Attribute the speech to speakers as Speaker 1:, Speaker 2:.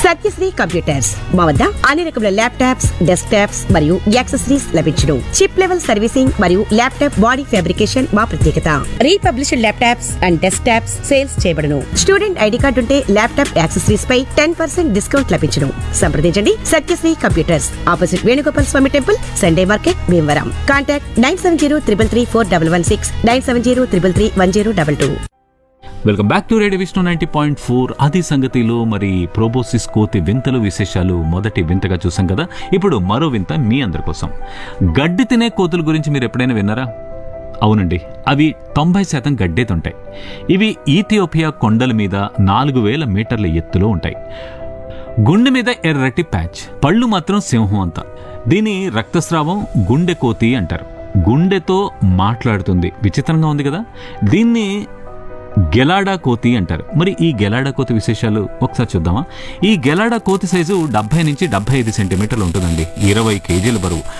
Speaker 1: Satyasri computers మా వద్ద అన్ని రకముల ల్యాప్టాప్స్ డెస్క్ టాప్స్ మరియు యాక్సెసరీస్ లభించును చిప్ లెవెల్ సర్వీసింగ్ మరియు ల్యాప్టాప్ బాడీ ఫ్యాబ్రికేషన్ మా ప్రత్యేకత republished laptops and desktops sales చేయబడును స్టూడెంట్ ఐడి కార్డు ఉంటే ల్యాప్టాప్ యాక్సెసరీస్ పై టెన్ పర్సెంట్ డిస్కౌంట్ లభించును సంప్రదించండి Satyasri computers opposite Venugopal Swamy temple Sunday market Bhimavaram contact nine seven zero triple three four double one six nine seven zero triple three one zero double two
Speaker 2: welcome back to radio Vishnu ninety point four అది సంగతిలో మరి proboscis కోతి వింతలు విశేషాలు మొదటి వింతగా చూసాం కదా ఇప్పుడు మరో వింత మీ అందరి కోసం గడ్డి తినే కోతుల గురించి మీరు ఎప్పుడైనా విన్నారా అవునండి అవి తొంభై శాతం గడ్డేతుంటాయి ఇవి ఈథియోపియా కొండల మీద నాలుగు వేల మీటర్ల ఎత్తులో ఉంటాయి గుండె మీద ఎర్రటి ప్యాచ్ పళ్ళు మాత్రం సింహం అంత దీని రక్తస్రావం గుండె కోతి అంటారు గుండెతో మాట్లాడుతుంది విచిత్రంగా ఉంది కదా దీన్ని గెలాడా కోతి అంటారు మరి ఈ గెలాడా కోతి విశేషాలు ఒకసారి చూద్దామా ఈ గెలాడా కోతి సైజు డెబ్బై నుంచి డెబ్బై ఐదు సెంటీమీటర్లు ఉంటుందండి ఇరవై కేజీల బరువు